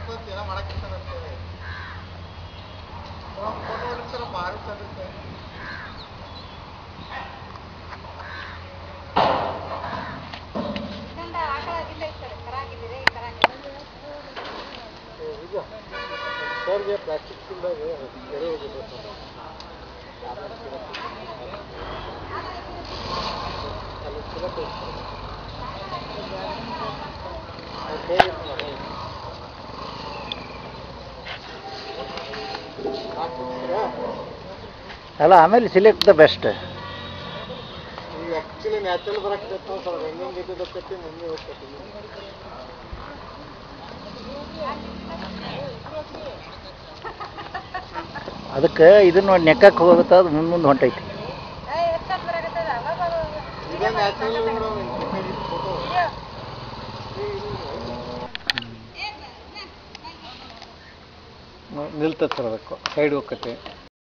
ಅಂತ ಏನೋ ಮಾಡಕ್ಕಿರ್ತಾರಂತೆ ಫೋಟೋ ಹೊಡಿಸ್ತಾರ ಭಾರಿ ಚಂದಿರುತ್ತೆ ಈಗ ಸರ್ಗೆ ಪ್ಲಾಸ್ಟಿಕ್ ಇಲ್ದಾಗ ಕೆರೆ ಹೋಗಿದ್ರು ಅಲ್ಲಿ ಸಿಗತ್ ಅಲ್ಲ ಆಮೇಲೆ ಸಿಲೆಕ್ಟ್ ದ ಬೆಸ್ಟ್ ಈಗ ಆ್ಯಕ್ಚುಲಿ ನ್ಯಾಚುರಲ್ ಬರಕ್ಕೆ ಸರ್ ಹೆಂಗೆ ಇದ್ದಿದ್ದು ಹೋಗ್ತೈತಿ ಮುಂದೆ ಹೋಗ್ತೈತಿ ಅದಕ್ಕೆ ಇದನ್ನ ನೋಡಿ ನೆಕ್ಕಕ್ಕೆ ಹೋಗುತ್ತೆ ಅದು ಮುಂದೆ ಮುಂದೆ ಹೊಂಟೈತಿ ಇದೇ ನ್ಯಾಚುರಲ್ ಫೋಟೋ ನಿಲ್ತದೆ ಸರ್ ಅದಕ್ಕೆ ಸೈಡ್ ಹೋಗ್ತೈತಿ